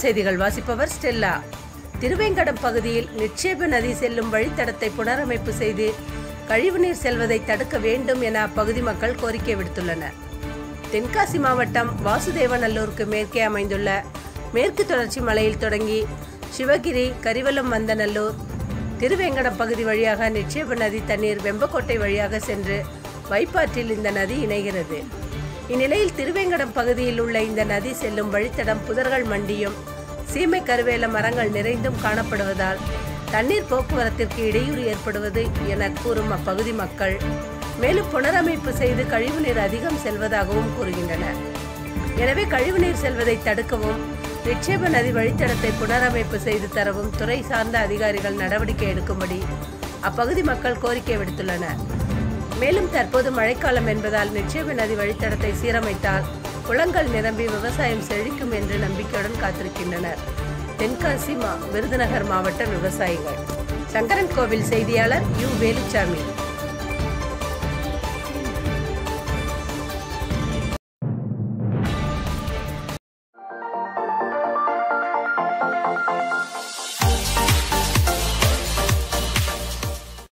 செய்திகள் வாசிப்பவர் ஸ்டெல்லா திருவேங்கடம் பகுதியில் நிட்சேப நதி செல்லும் வழித்தடத்தை புனரமைப்பு செய்து கழிவுநீர் செல்வதை தடுக்க வேண்டும் என அப்பகுதி மக்கள் கோரிக்கை விடுத்துள்ளனர் தென்காசி மாவட்டம் வாசுதேவநல்லூருக்கு மேற்கே அமைந்துள்ள மேற்கு தொடர்ச்சி மலையில் தொடங்கி சிவகிரி கரிவலம் வந்தநல்லூர் திருவேங்கடம் பகுதி வழியாக நிட்சேப நதி தண்ணீர் வெம்பக்கோட்டை வழியாக சென்று வைப்பாற்றில் இந்த நதி இணைகிறது இந்நிலையில் திருவேங்கடம் பகுதியில் உள்ள இந்த நதி செல்லும் வழித்தடம் புதர்கள் மண்டியும் சீமை கருவேல மரங்கள் நிறைந்தும் காணப்படுவதால் தண்ணீர் போக்குவரத்திற்கு இடையூறு ஏற்படுவது என கூறும் அப்பகுதி மக்கள் மேலும் புனரமைப்பு செய்து கழிவுநீர் அதிகம் செல்வதாகவும் கூறுகின்றனர் எனவே கழிவுநீர் செல்வதை தடுக்கவும் நிட்சேப நதி வழித்தடத்தை புனரமைப்பு செய்து தரவும் துறை சார்ந்த அதிகாரிகள் நடவடிக்கை எடுக்கும்படி அப்பகுதி மக்கள் கோரிக்கை விடுத்துள்ளனர் மேலும் தற்போது மழைக்காலம் என்பதால் நிட்சேப நதி வழித்தடத்தை சீரமைத்தால் குளங்கள் நிரம்பி விவசாயம் செழிக்கும் என்று நம்பிக்கையுடன் காத்திருக்கின்றனர் தென்காசி மா விருதுநகர் மாவட்ட விவசாயிகள் சங்கரன் கோவில் செய்தியாளர் யு வேலுச்சாமி